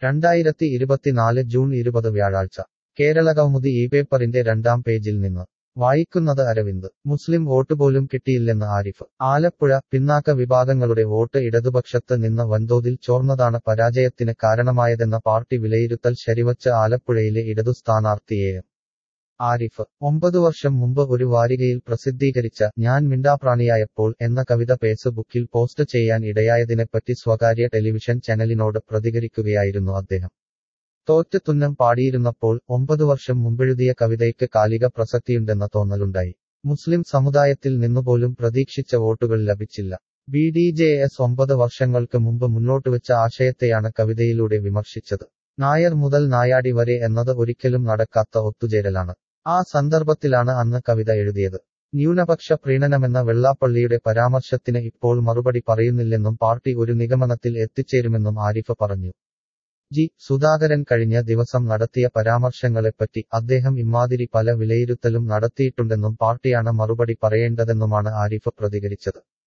രണ്ടായിരത്തി ഇരുപത്തിനാല് ജൂൺ ഇരുപത് വ്യാഴാഴ്ച കേരളകൗമുദി ഈ പേപ്പറിന്റെ രണ്ടാം പേജിൽ നിന്ന് വായിക്കുന്നത് അരവിന്ദ് മുസ്ലിം വോട്ട് പോലും കിട്ടിയില്ലെന്ന് ആരിഫ് ആലപ്പുഴ പിന്നാക്ക വിഭാഗങ്ങളുടെ വോട്ട് ഇടതുപക്ഷത്ത് നിന്ന് വൻതോതിൽ ചോർന്നതാണ് പരാജയത്തിന് കാരണമായതെന്ന പാർട്ടി വിലയിരുത്തൽ ശരിവച്ച് ആലപ്പുഴയിലെ ഇടതു സ്ഥാനാർത്ഥി എ എം ആരിഫ് ഒമ്പതു വർഷം മുമ്പ് ഒരു വാരികയിൽ പ്രസിദ്ധീകരിച്ച ഞാൻ മിണ്ടാപ്രാണിയായപ്പോൾ എന്ന കവിത ഫേസ്ബുക്കിൽ പോസ്റ്റ് ചെയ്യാൻ ഇടയായതിനെപ്പറ്റി സ്വകാര്യ ടെലിവിഷൻ ചാനലിനോട് പ്രതികരിക്കുകയായിരുന്നു അദ്ദേഹം തോറ്റ് തുന്നം പാടിയിരുന്നപ്പോൾ ഒമ്പതു വർഷം മുമ്പെഴുതിയ കവിതയ്ക്ക് കാലിക പ്രസക്തിയുണ്ടെന്ന തോന്നലുണ്ടായി മുസ്ലിം സമുദായത്തിൽ നിന്നുപോലും പ്രതീക്ഷിച്ച വോട്ടുകൾ ലഭിച്ചില്ല ബി ഡി ജെ എസ് ഒമ്പത് വർഷങ്ങൾക്ക് മുമ്പ് മുന്നോട്ടുവെച്ച ആശയത്തെയാണ് കവിതയിലൂടെ വിമർശിച്ചത് നായർ മുതൽ നായാടി വരെ എന്നത് ഒരിക്കലും നടക്കാത്ത ഒത്തുചേരലാണ് ആ സന്ദർഭത്തിലാണ് അന്ന് കവിത എഴുതിയത് ന്യൂനപക്ഷ പ്രീണനമെന്ന വെള്ളാപ്പള്ളിയുടെ പരാമർശത്തിന് ഇപ്പോൾ മറുപടി പറയുന്നില്ലെന്നും പാർട്ടി ഒരു നിഗമനത്തിൽ എത്തിച്ചേരുമെന്നും ആരിഫ് പറഞ്ഞു ജി സുധാകരൻ കഴിഞ്ഞ ദിവസം നടത്തിയ പരാമർശങ്ങളെപ്പറ്റി അദ്ദേഹം ഇമ്മാതിരി പല വിലയിരുത്തലും നടത്തിയിട്ടുണ്ടെന്നും പാർട്ടിയാണ് മറുപടി പറയേണ്ടതെന്നുമാണ് ആരിഫ് പ്രതികരിച്ചത്